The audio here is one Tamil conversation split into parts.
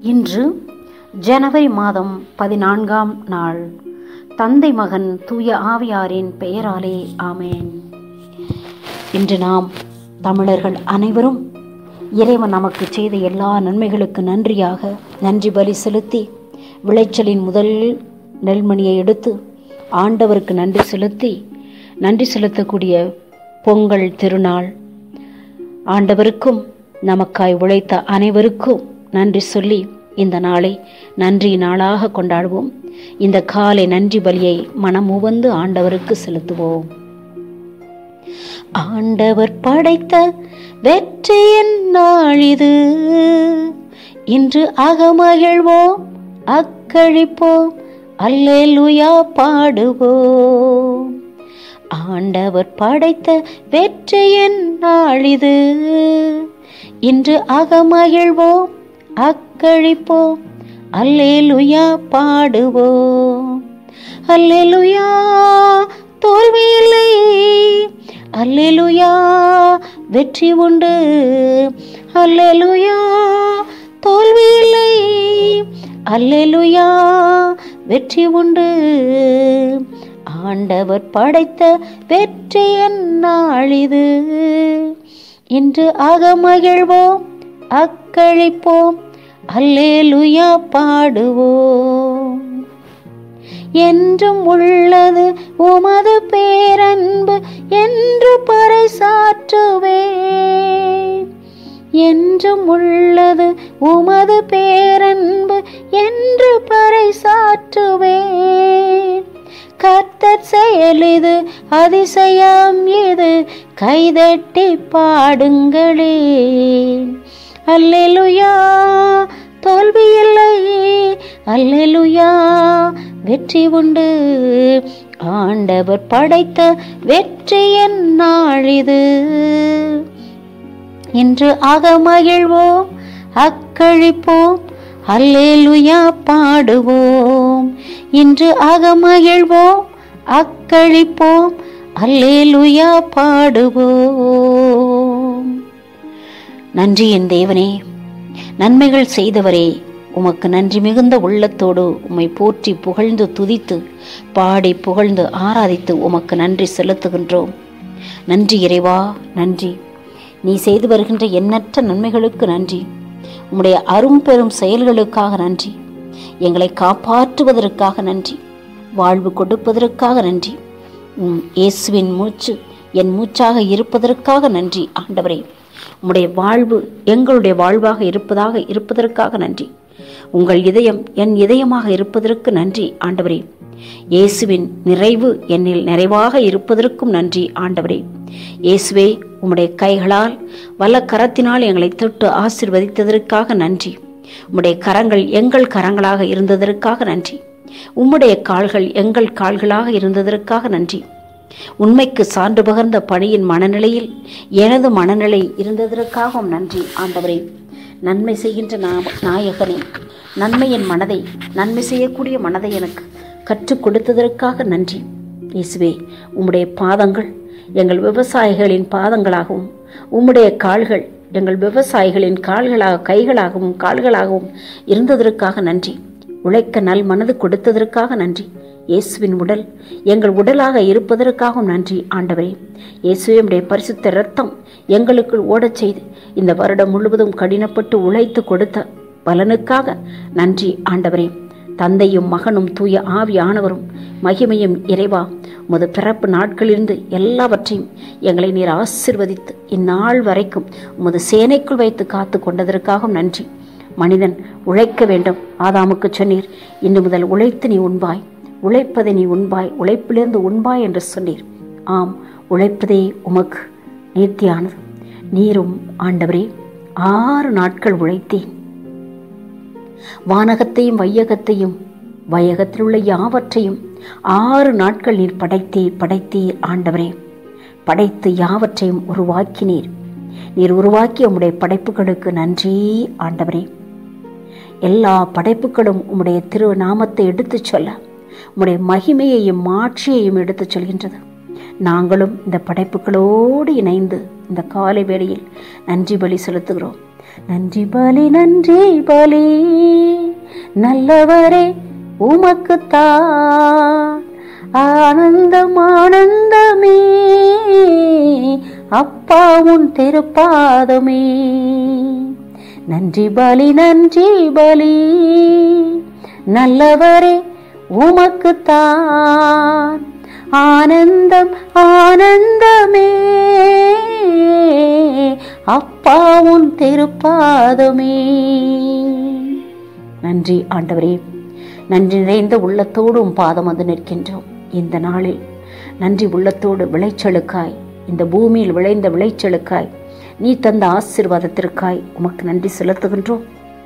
இன்று ஜனவரி மாதம் பதினான்காம் நாள் தந்தை மகன் தூய ஆவியாரின் பெயராலே ஆமேன் இன்று நாம் தமிழர்கள் அனைவரும் இறைவன் நமக்கு செய்த எல்லா நன்மைகளுக்கு நன்றியாக நன்றி பலி செலுத்தி விளைச்சலின் முதல் நெல்மணியை எடுத்து ஆண்டவருக்கு நன்றி செலுத்தி நன்றி செலுத்தக்கூடிய பொங்கல் திருநாள் ஆண்டவருக்கும் நமக்காய் உழைத்த அனைவருக்கும் நன்றி சொல்லி இந்த நாளை நன்றி நாளாக கொண்டாடுவோம் இந்த காலை நன்றி பலியை மனமுவந்து ஆண்டவருக்கு செலுத்துவோம் ஆண்டவர் படைத்த வெற்றியின் நாளிது இன்று அகமகிழ்வோம் அக்கழிப்போம் அல்லேலுயா பாடுவோம் ஆண்டவர் படைத்த வெற்றியின் நாளிது இன்று அகமகிழ்வோம் அக்கழிப்போம் அல்லேலுயா பாடுவோம் அல்லேலுயா தோல்வியில்லை அல்லேலுயா வெற்றி உண்டு அல்லேலுயா தோல்வியில்லை அல்லேலுயா வெற்றி உண்டு ஆண்டவர் படைத்த வெற்றியின் நாளிது இன்று அகமகிழ்வோம் அக்களிப்போம் அல்லேலுயா பாடுவோம் என்றும் உள்ளது உமது பேரன்பு என்று பறைசாற்றுவே என்றும் உள்ளது உமது பேரன்பு என்று பறைசாற்றுவே கர்த்தர் செயலிது அதிசயம் இது கைதட்டி பாடுங்களே அல்லேலுயா தோல்வியில்லை அல்லேலுயா வெற்றி உண்டு ஆண்டவர் படைத்த வெற்றியின் நாளிது இன்று அகமகிழ்வோம் அக்கழிப்போம் அல்லேலுயா பாடுவோம் இன்று அகமகிழ்வோம் அக்கழிப்போம் அல்லேலுயா பாடுவோம் நன்றி என் தேவனே நன்மைகள் செய்தவரே உமக்கு நன்றி மிகுந்த உள்ளத்தோடு உம்மை போற்றி புகழ்ந்து துதித்து பாடி புகழ்ந்து ஆராதித்து உமக்கு நன்றி செலுத்துகின்றோம் நன்றி இறைவா நன்றி நீ செய்து வருகின்ற எண்ணற்ற நன்மைகளுக்கு நன்றி உம்முடைய அரும்பெரும் செயல்களுக்காக நன்றி எங்களை காப்பாற்றுவதற்காக நன்றி வாழ்வு கொடுப்பதற்காக நன்றி உம் இயேசுவின் மூச்சு என் மூச்சாக இருப்பதற்காக நன்றி ஆண்டவரே உம்முடைய வாழ்வு எங்களுடைய வாழ்வாக இருப்பதாக இருப்பதற்காக நன்றி உங்கள் இதயம் என் இதயமாக இருப்பதற்கு நன்றி ஆண்டவரே இயேசுவின் நிறைவு என்னில் நிறைவாக இருப்பதற்கும் நன்றி ஆண்டவரே இயேசுவே உம்முடைய கைகளால் வல்ல கரத்தினால் எங்களை தொட்டு ஆசிர்வதித்ததற்காக நன்றி உம்முடைய கரங்கள் எங்கள் கரங்களாக இருந்ததற்காக நன்றி உம்முடைய கால்கள் எங்கள் கால்களாக இருந்ததற்காக நன்றி உண்மைக்கு சான்று பகர்ந்த பணியின் மனநிலையில் எனது மனநிலை இருந்ததற்காகவும் நன்றி ஆண்டவரே நன்மை செய்கின்ற நாயகனே நன்மையின் மனதை நன்மை செய்யக்கூடிய மனதை எனக்கு கற்றுக் கொடுத்ததற்காக நன்றி இயேசுவே உம்முடைய பாதங்கள் எங்கள் விவசாயிகளின் பாதங்களாகவும் உம்முடைய கால்கள் எங்கள் விவசாயிகளின் கால்களாக கைகளாகவும் கால்களாகவும் இருந்ததற்காக நன்றி உழைக்க நல் மனது கொடுத்ததற்காக நன்றி இயேசுவின் உடல் எங்கள் உடலாக இருப்பதற்காகவும் நன்றி ஆண்டவரே இயேசுடைய பரிசுத்த இரத்தம் எங்களுக்குள் ஓடச் செய்து இந்த வருடம் முழுவதும் கடினப்பட்டு உழைத்து கொடுத்த பலனுக்காக நன்றி ஆண்டவரே தந்தையும் மகனும் தூய ஆவியானவரும் மகிமையும் இறைவா உமது பிறப்பு நாட்களிலிருந்து எல்லாவற்றையும் எங்களை நீர் ஆசிர்வதித்து இந்நாள் வரைக்கும் உமது சேனைக்குள் வைத்து காத்து கொண்டதற்காகவும் நன்றி மனிதன் உழைக்க வேண்டும் ஆதாமுக்கு சொன்னீர் இன்று முதல் உழைத்து நீ உண்பாய் உழைப்பதை நீ உண்பாய் உழைப்பிலிருந்து உண்பாய் என்று சொன்னீர் ஆம் உழைப்பதே உமக்கு நேர்த்தியானது நீரும் ஆண்டவரே ஆறு நாட்கள் உழைத்தேன் வானகத்தையும் வையகத்தையும் வையகத்தில் உள்ள யாவற்றையும் ஆறு நாட்கள் நீர் படைத்தீர் படைத்தீர் ஆண்டவரே படைத்து யாவற்றையும் உருவாக்கினீர் நீர் உருவாக்கிய உம்முடைய படைப்புகளுக்கு நன்றி ஆண்டவரே எல்லா படைப்புகளும் உம்முடைய திரு நாமத்தை எடுத்துச் சொல்ல உம்முடைய மகிமையையும் மாட்சியையும் எடுத்துச் சொல்கின்றது நாங்களும் இந்த படைப்புகளோடு இணைந்து இந்த காலை வேளையில் நன்றி பலி செலுத்துகிறோம் நன்றி பலி நன்றி பலி நல்லவரே உமக்குத்தான் ஆனந்தம் ஆனந்தமே அப்பா உன் திருப்பாதமே நன்றி பலி நன்றி பலி நல்லவரே உமக்குத்தான் ஆனந்தம் ஆனந்தமே அப்பா உன் திருப்பாதமே நன்றி ஆண்டவரே நன்றி நிறைந்த உள்ளத்தோடு உம் பாதம் வந்து நிற்கின்றோம் இந்த நாளில் நன்றி உள்ளத்தோடு விளைச்சலுக்காய் இந்த பூமியில் விளைந்த விளைச்சலுக்காய் நீ தந்த ஆசீர்வாதத்திற்காய் உமக்கு நன்றி செலுத்துகின்றோம்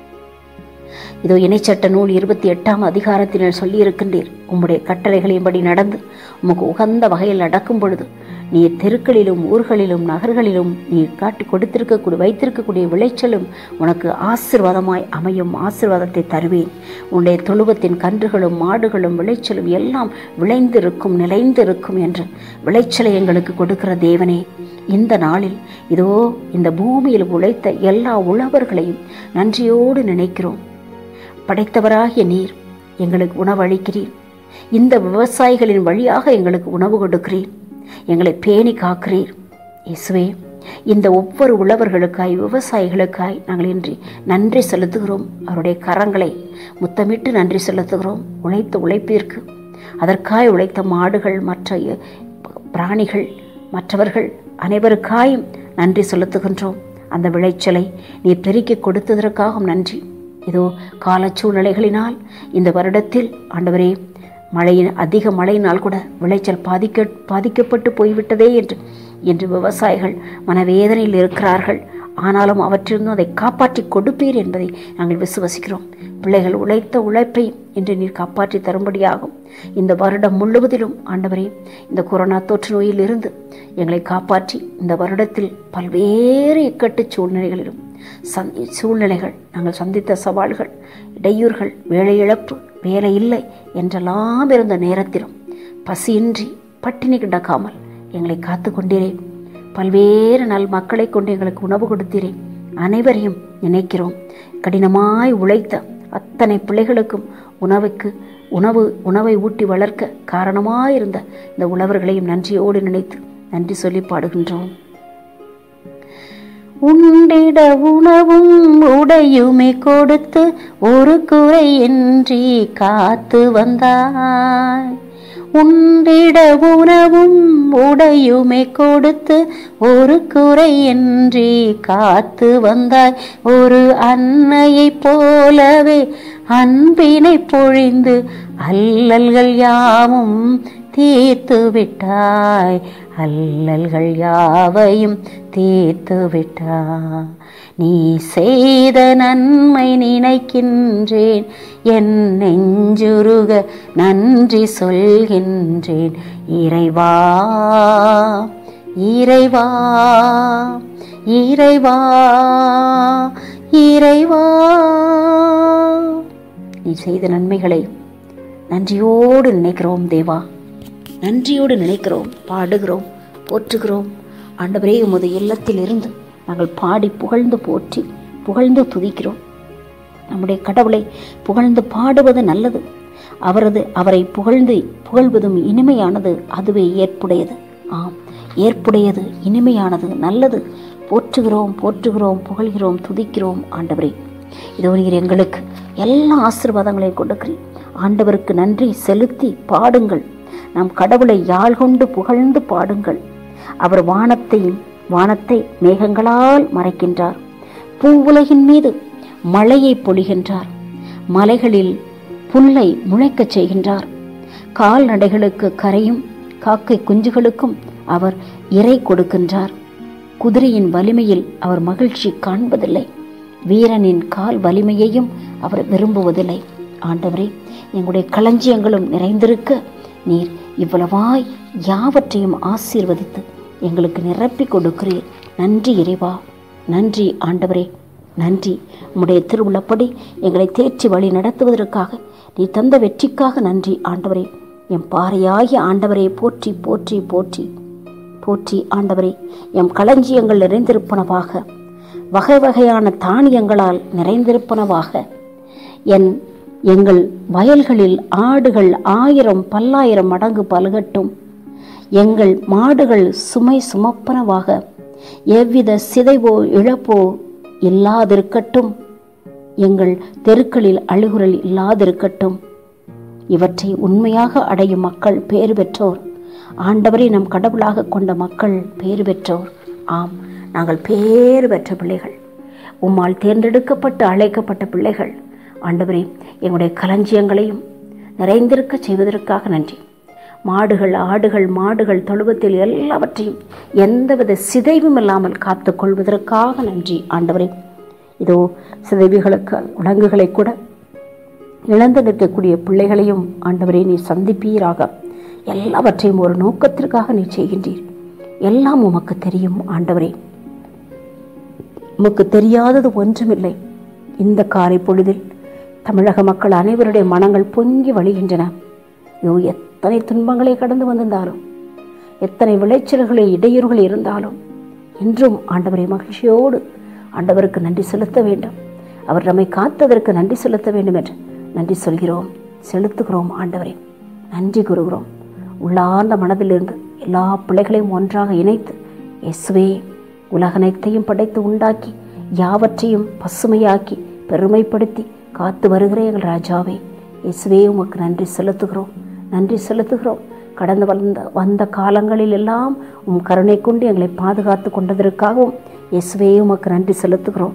இதோ இணைச்சட்ட நூல் இருபத்தி எட்டாம் அதிகாரத்தில் சொல்லியிருக்கின்றீர் உம்முடைய கட்டளைகளின்படி நடந்து உமக்கு உகந்த வகையில் நடக்கும் பொழுது நீ தெருக்களிலும் ஊர்களிலும் நகர்களிலும் நீ காட்டி கொடுத்திருக்கக்கூடிய வைத்திருக்கக்கூடிய விளைச்சலும் உனக்கு ஆசிர்வாதமாய் அமையும் ஆசிர்வாதத்தை தருவேன் உன்னுடைய தொழுவத்தின் கன்றுகளும் மாடுகளும் விளைச்சலும் எல்லாம் விளைந்திருக்கும் நிலைந்திருக்கும் என்று விளைச்சலை எங்களுக்கு கொடுக்கிற தேவனே இந்த நாளில் இதோ இந்த பூமியில் உழைத்த எல்லா உழவர்களையும் நன்றியோடு நினைக்கிறோம் படைத்தவராகிய நீர் எங்களுக்கு உணவளிக்கிறீர் இந்த விவசாயிகளின் வழியாக எங்களுக்கு உணவு கொடுக்கிறீர் எங்களை பேணி காக்கிறீர் இயேசுவே இந்த ஒவ்வொரு உழவர்களுக்காய் விவசாயிகளுக்காய் நாங்கள் இன்றி நன்றி செலுத்துகிறோம் அவருடைய கரங்களை முத்தமிட்டு நன்றி செலுத்துகிறோம் உழைத்த உழைப்பிற்கு அதற்காய் உழைத்த மாடுகள் மற்ற பிராணிகள் மற்றவர்கள் அனைவருக்காயும் நன்றி செலுத்துகின்றோம் அந்த விளைச்சலை நீ பெருக்கி கொடுத்ததற்காகவும் நன்றி இதோ கால சூழ்நிலைகளினால் இந்த வருடத்தில் ஆண்டவரே மழையின் அதிக மழையினால் கூட விளைச்சல் பாதிக்க பாதிக்கப்பட்டு போய்விட்டதே என்று என்று விவசாயிகள் மனவேதனையில் இருக்கிறார்கள் ஆனாலும் அவற்றிலிருந்து அதை காப்பாற்றி கொடுப்பீர் என்பதை நாங்கள் விசுவசிக்கிறோம் பிள்ளைகள் உழைத்த உழைப்பை இன்று நீர் காப்பாற்றி தரும்படியாகும் இந்த வருடம் முழுவதிலும் ஆண்டவரே இந்த கொரோனா தொற்று நோயில் இருந்து எங்களை காப்பாற்றி இந்த வருடத்தில் பல்வேறு இக்கட்டு சூழ்நிலைகளிலும் சந்தி சூழ்நிலைகள் நாங்கள் சந்தித்த சவால்கள் இடையூறுகள் வேலை இழப்பு வேலை இல்லை என்றெல்லாம் இருந்த நேரத்திலும் பசியின்றி பட்டினி கிடக்காமல் எங்களை காத்து கொண்டீரே பல்வேறு நல் மக்களை கொண்டு எங்களுக்கு உணவு கொடுத்தீரே அனைவரையும் நினைக்கிறோம் கடினமாய் உழைத்த அத்தனை பிள்ளைகளுக்கும் உணவுக்கு உணவு உணவை ஊட்டி வளர்க்க காரணமாயிருந்த இந்த உழவர்களையும் நன்றியோடு நினைத்து நன்றி சொல்லி பாடுகின்றோம் உண்டிட உணவும் உடையுமே கொடுத்து ஒரு குறையின்றி காத்து வந்தாய் உண்டிட உணவும் உடையுமே கொடுத்து ஒரு குறையின்றி காத்து வந்தாய் ஒரு அன்னையைப் போலவே அன்பினை பொழிந்து அல்லல்கள் யாவும் தீர்த்து விட்டாய் அல்லல்கள் யாவையும் தீர்த்து விட்டாய் நீ செய்த நன்மை நினைக்கின்றேன் என் நெஞ்சுருக நன்றி சொல்கின்றேன் இறைவா இறைவா இறைவா இறைவா நீ செய்த நன்மைகளை நன்றியோடு நினைக்கிறோம் தேவா நன்றியோடு நினைக்கிறோம் பாடுகிறோம் போற்றுகிறோம் ஆண்டவரே உமது இல்லத்தில் இருந்து நாங்கள் பாடி புகழ்ந்து போற்றி புகழ்ந்து துதிக்கிறோம் நம்முடைய கடவுளை புகழ்ந்து பாடுவது நல்லது அவரது அவரை புகழ்ந்து புகழ்வதும் இனிமையானது அதுவே ஏற்புடையது ஆம் ஏற்புடையது இனிமையானது நல்லது போற்றுகிறோம் போற்றுகிறோம் புகழ்கிறோம் துதிக்கிறோம் ஆண்டவரே இதோ நீர் எங்களுக்கு எல்லா ஆசீர்வாதங்களையும் கொடுக்கிறீர் ஆண்டவருக்கு நன்றி செலுத்தி பாடுங்கள் நம் கடவுளை யாழ் கொண்டு புகழ்ந்து பாடுங்கள் அவர் வானத்தையும் வானத்தை மேகங்களால் மறைக்கின்றார் பூவுலகின் மீது மழையை பொழிகின்றார் மலைகளில் புல்லை முளைக்கச் செய்கின்றார் கால்நடைகளுக்கு கரையும் காக்கை குஞ்சுகளுக்கும் அவர் இறை கொடுக்கின்றார் குதிரையின் வலிமையில் அவர் மகிழ்ச்சி காண்பதில்லை வீரனின் கால் வலிமையையும் அவர் விரும்புவதில்லை ஆண்டவரே எங்களுடைய களஞ்சியங்களும் நிறைந்திருக்க நீர் இவ்வளவாய் யாவற்றையும் ஆசீர்வதித்து எங்களுக்கு நிரப்பி கொடுக்கிறீர் நன்றி இறைவா நன்றி ஆண்டவரே நன்றி உம்முடைய திருவுள்ளப்படி எங்களை தேற்றி வழி நடத்துவதற்காக நீ தந்த வெற்றிக்காக நன்றி ஆண்டவரே என் பாறையாகிய ஆண்டவரை போற்றி போற்றி போற்றி போற்றி ஆண்டவரே எம் களஞ்சியங்கள் நிறைந்திருப்பனவாக வகை வகையான தானியங்களால் நிறைந்திருப்பனவாக என் எங்கள் வயல்களில் ஆடுகள் ஆயிரம் பல்லாயிரம் மடங்கு பலுகட்டும் எங்கள் மாடுகள் சுமை சுமப்பனவாக எவ்வித சிதைவோ இழப்போ இல்லாதிருக்கட்டும் எங்கள் தெருக்களில் அழுகுரல் இல்லாதிருக்கட்டும் இவற்றை உண்மையாக அடையும் மக்கள் பேறு பெற்றோர் ஆண்டவரை நம் கடவுளாக கொண்ட மக்கள் பேறு பெற்றோர் ஆம் நாங்கள் பேறு பெற்ற பிள்ளைகள் உம்மால் தேர்ந்தெடுக்கப்பட்டு அழைக்கப்பட்ட பிள்ளைகள் ஆண்டவரே எங்களுடைய களஞ்சியங்களையும் நிறைந்திருக்க செய்வதற்காக நன்றி மாடுகள் ஆடுகள் மாடுகள் தொழுவத்தில் எல்லாவற்றையும் எந்தவித சிதைவும் இல்லாமல் காத்து கொள்வதற்காக நன்றி ஆண்டவரே இதோ சிதைவுகளுக்கு விலங்குகளை கூட இழந்து நிற்கக்கூடிய பிள்ளைகளையும் ஆண்டவரே நீ சந்திப்பீராக எல்லாவற்றையும் ஒரு நோக்கத்திற்காக நீ செய்கின்றீர் எல்லாம் உமக்கு தெரியும் ஆண்டவரே உமக்கு தெரியாதது ஒன்றுமில்லை இந்த காரை பொழுதில் தமிழக மக்கள் அனைவருடைய மனங்கள் பொங்கி வழிகின்றன ஐயோ எத்தனை துன்பங்களை கடந்து வந்திருந்தாலும் எத்தனை விளைச்சல்களை இடையூறுகள் இருந்தாலும் இன்றும் ஆண்டவரை மகிழ்ச்சியோடு ஆண்டவருக்கு நன்றி செலுத்த வேண்டும் அவர் நம்மை காத்ததற்கு நன்றி செலுத்த வேண்டும் என்று நன்றி சொல்கிறோம் செலுத்துகிறோம் ஆண்டவரே நன்றி கூறுகிறோம் உள்ளார்ந்த மனதிலிருந்து எல்லா பிள்ளைகளையும் ஒன்றாக இணைத்து இயேசுவே உலகனைத்தையும் படைத்து உண்டாக்கி யாவற்றையும் பசுமையாக்கி பெருமைப்படுத்தி காத்து வருகிற எங்கள் ராஜாவே இயேசுவே உமக்கு நன்றி செலுத்துகிறோம் நன்றி செலுத்துகிறோம் கடந்து வந்த வந்த காலங்களில் எல்லாம் உம் கருணை கொண்டு எங்களை பாதுகாத்து கொண்டதற்காகவும் இயேசுவே உமக்கு நன்றி செலுத்துகிறோம்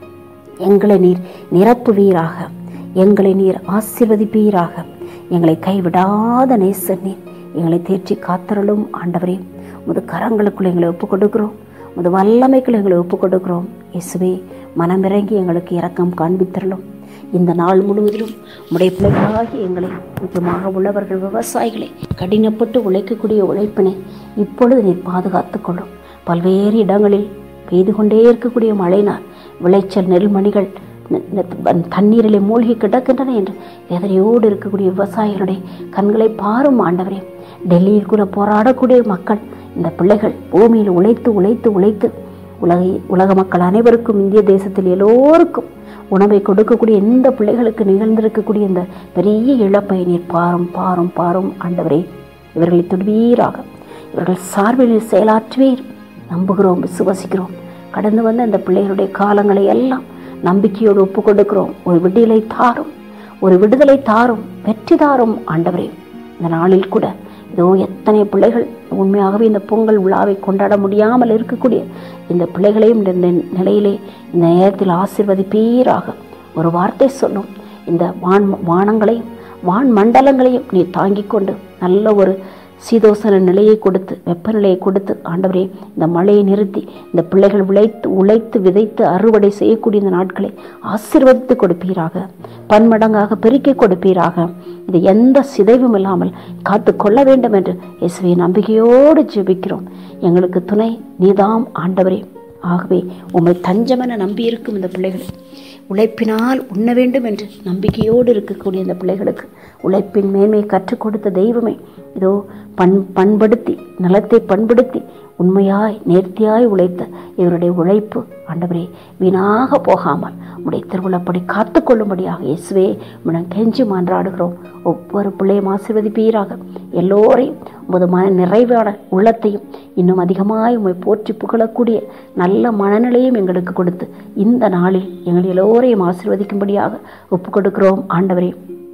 எங்களை நீர் நிரப்புவீராக எங்களை நீர் ஆசீர்வதிப்பீராக எங்களை கைவிடாத நேசர் நீர் எங்களை தேற்றி காத்தருளும் ஆண்டவரே முது கரங்களுக்குள் எங்களை ஒப்புக் கொடுக்கிறோம் முது வல்லமைக்குள் எங்களை ஒப்புக் கொடுக்கிறோம் இயேசுவே மனமிறங்கி எங்களுக்கு இரக்கம் காண்பித்தருளும் இந்த நாள் முழுவதிலும் உடைய பிள்ளைகளாகி எங்களை முக்கியமாக உள்ளவர்கள் விவசாயிகளை கடினப்பட்டு உழைக்கக்கூடிய உழைப்பினை இப்பொழுது நீர் பாதுகாத்துக் கொள்ளும் பல்வேறு இடங்களில் பெய்து கொண்டே இருக்கக்கூடிய மழையினால் விளைச்சல் நெல்மணிகள் ந- ந- தண்ணீரிலே மூழ்கி கிடக்கின்றன என்று வேதனையோடு இருக்கக்கூடிய விவசாயிகளுடைய கண்களை பாரும் ஆண்டவரே டெல்லியில் கூட போராடக்கூடிய மக்கள் இந்த பிள்ளைகள் பூமியில் உழைத்து உழைத்து உழைத்து உலகை உலக மக்கள் அனைவருக்கும் இந்திய தேசத்தில் எல்லோருக்கும் உணவை கொடுக்கக்கூடிய எந்த பிள்ளைகளுக்கு நிகழ்ந்திருக்கக்கூடிய இந்த பெரிய இழப்பை நீர் பாரும் பாரும் பாரும் ஆண்டவரே இவர்களை தொடுவீராக இவர்கள் சார்பில் நீர் செயலாற்றுவீர் நம்புகிறோம் விசுவசிக்கிறோம் கடந்து வந்த இந்த பிள்ளைகளுடைய காலங்களை எல்லாம் நம்பிக்கையோடு ஒப்பு கொடுக்கிறோம் ஒரு விடுதலை தாரும் ஒரு விடுதலை தாரும் வெற்றி தாரும் ஆண்டவரே இந்த நாளில் கூட இதோ எத்தனை பிள்ளைகள் உண்மையாகவே இந்த பொங்கல் விழாவை கொண்டாட முடியாமல் இருக்கக்கூடிய இந்த பிள்ளைகளையும் இந்த நி- நிலையிலே இந்த நேரத்தில் ஆசிர்வதிப்பீராக ஒரு வார்த்தை சொல்லும் இந்த வான் வானங்களையும் வான் மண்டலங்களையும் நீ தாங்கிக் கொண்டு நல்ல ஒரு சீதோசன நிலையை கொடுத்து வெப்பநிலையை கொடுத்து ஆண்டவரே இந்த மழையை நிறுத்தி இந்த பிள்ளைகள் உழைத்து உழைத்து விதைத்து அறுவடை செய்யக்கூடிய இந்த நாட்களை ஆசீர்வதித்து கொடுப்பீராக பன்மடங்காக பெருக்கி கொடுப்பீராக இது எந்த சிதைவும் இல்லாமல் காத்து கொள்ள வேண்டும் என்று இயேசுவை நம்பிக்கையோடு ஜெபிக்கிறோம் எங்களுக்கு துணை நீதாம் ஆண்டவரே ஆகவே உம்மை தஞ்சமென நம்பியிருக்கும் இந்த பிள்ளைகளை உழைப்பினால் உண்ண வேண்டும் என்று நம்பிக்கையோடு இருக்கக்கூடிய இந்த பிள்ளைகளுக்கு உழைப்பின் மேன்மையை கற்றுக் கொடுத்த தெய்வமே இதோ பண் பண்படுத்தி நலத்தை பண்படுத்தி உண்மையாய் நேர்த்தியாய் உழைத்த இவருடைய உழைப்பு ஆண்டவரே வீணாக போகாமல் உடைய திருவிழப்படி காத்து கொள்ளும்படியாக இயேசுவே உடன் கெஞ்சி மன்றாடுகிறோம் ஒவ்வொரு பிள்ளையும் ஆசீர்வதிப்பீராக எல்லோரையும் உமது மன நிறைவான உள்ளத்தையும் இன்னும் அதிகமாய் உம்மை போற்றி புகழக்கூடிய நல்ல மனநிலையும் எங்களுக்கு கொடுத்து இந்த நாளில் எங்கள் எல்லோரையும் ஆசீர்வதிக்கும்படியாக ஒப்புக் கொடுக்கிறோம் ஆண்டவரே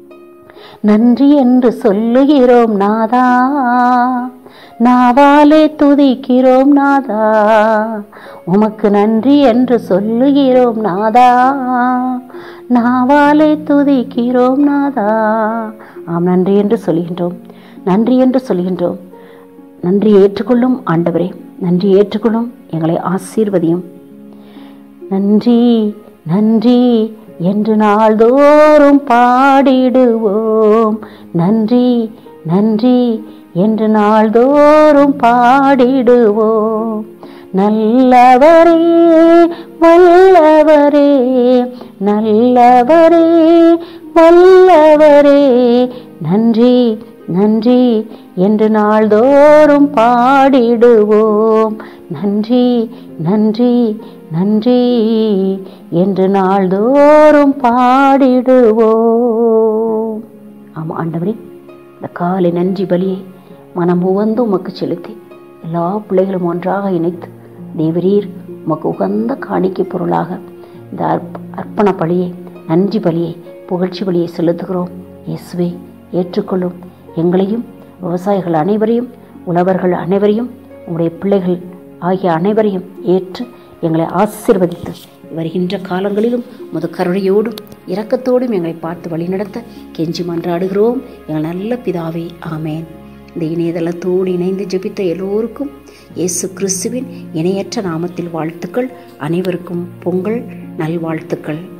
நன்றி என்று சொல்லுகிறோம் நாதா நாவாலே துதிக்கிறோம் நாதா உமக்கு நன்றி என்று சொல்லுகிறோம் நாதா நாவாலே துதிக்கிறோம் நாதா ஆம் நன்றி என்று சொல்கின்றோம் நன்றி என்று சொல்கின்றோம் நன்றி ஏற்றுக்கொள்ளும் ஆண்டவரே நன்றி ஏற்றுக்கொள்ளும் எங்களை ஆசீர்வதியும் நன்றி நன்றி என்று நாள்தோறும் பாடிடுவோம் நன்றி நன்றி என்று நாள்தோறும் பாடிடுவோம் நல்லவரே வல்லவரே நல்லவரே வல்லவரே நன்றி நன்றி என்று நாள்தோறும் பாடிடுவோம் நன்றி நன்றி நன்றி என்று நாள்தோறும் பாடிடுவோம் ஆமாம் ஆண்டவரே இந்த காலை நன்றி பலியை மனம் உவந்து உமக்கு செலுத்தி எல்லா பிள்ளைகளும் ஒன்றாக இணைத்து தேவரீர் உமக்கு உகந்த காணிக்கை பொருளாக இந்த அர்ப்ப அர்ப்பண பலியை நன்றி பலியை புகழ்ச்சி பலியை செலுத்துகிறோம் இயேசுவே ஏற்றுக்கொள்ளும் எங்களையும் விவசாயிகள் அனைவரையும் உழவர்கள் அனைவரையும் உங்களுடைய பிள்ளைகள் ஆகிய அனைவரையும் ஏற்று எங்களை ஆசீர்வதித்து வருகின்ற காலங்களிலும் முது கருணையோடும் இரக்கத்தோடும் எங்களை பார்த்து வழிநடத்த கெஞ்சி மன்றாடுகிறோம் எங்கள் நல்ல பிதாவே ஆமேன் இந்த இணையதளத்தோடு இணைந்து ஜெபித்த எல்லோருக்கும் இயேசு கிறிஸ்துவின் இணையற்ற நாமத்தில் வாழ்த்துக்கள் அனைவருக்கும் பொங்கல் நல்வாழ்த்துக்கள்